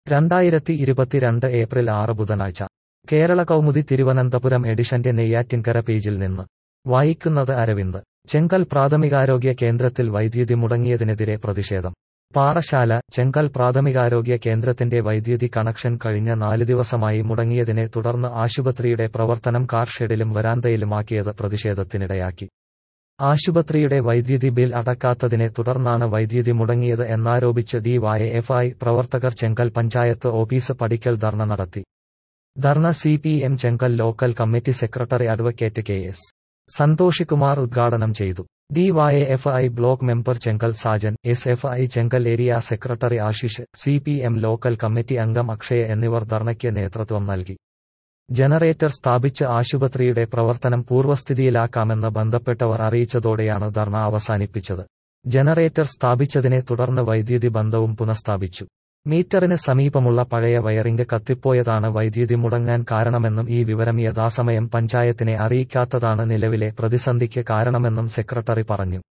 രണ്ടായിരത്തി ഇരുപത്തിരണ്ട് ഏപ്രിൽ ആറ് ബുധനാഴ്ച കേരള കൗമുദി തിരുവനന്തപുരം എഡിഷന്റെ നെയ്യാറ്റിൻകര പേജിൽ നിന്ന് വായിക്കുന്നത് അരവിന്ദ് ചെങ്കൽ പ്രാഥമികാരോഗ്യ കേന്ദ്രത്തിൽ വൈദ്യുതി മുടങ്ങിയതിനെതിരെ പ്രതിഷേധം പാറശാല ചെങ്കൽ പ്രാഥമികാരോഗ്യ കേന്ദ്രത്തിന്റെ വൈദ്യുതി കണക്ഷൻ കഴിഞ്ഞ നാല് ദിവസമായി മുടങ്ങിയതിനെ തുടർന്ന് ആശുപത്രിയുടെ പ്രവർത്തനം കാർ ഷെഡിലും വരാന്തയിലുമാക്കിയത് പ്രതിഷേധത്തിനിടയാക്കി ആശുപത്രിയുടെ വൈദ്യുതി ബിൽ അടക്കാത്തതിനെ തുടർന്നാണ് വൈദ്യുതി മുടങ്ങിയത് എന്നാരോപിച്ച് ഡിവൈഎഫ്ഐ പ്രവർത്തകർ ചെങ്കൽ പഞ്ചായത്ത് ഓഫീസ് പടിക്കൽ ധർണ നടത്തി dharna C P M Chenkal local committee secretary advocate K S Santhosh Kumar ഉദ്ഘാടനം ചെയ്തു DYFI block member Chenkal Sajan S F I Chenkal area secretary Ashish C P M local committee അംഗം അക്ഷയ എന്നിവർ ധർണയ്ക്ക് നേതൃത്വം നൽകി ജനറേറ്റർ സ്ഥാപിച്ച് ആശുപത്രിയുടെ പ്രവർത്തനം പൂർവ്വസ്ഥിതിയിലാക്കാമെന്ന് ബന്ധപ്പെട്ടവർ അറിയിച്ചതോടെയാണ് ധർണ അവസാനിപ്പിച്ചത് ജനറേറ്റർ സ്ഥാപിച്ചതിനെ തുടർന്ന് വൈദ്യുതി ബന്ധവും പുനഃസ്ഥാപിച്ചു മീറ്ററിന് സമീപമുള്ള പഴയ വയറിംഗ് കത്തിപ്പോയതാണ് വൈദ്യുതി മുടങ്ങാൻ കാരണമെന്നും ഈ വിവരം യഥാസമയം പഞ്ചായത്തിനെ അറിയിക്കാത്തതാണ് നിലവിലെ പ്രതിസന്ധിക്ക് കാരണമെന്നും സെക്രട്ടറി പറഞ്ഞു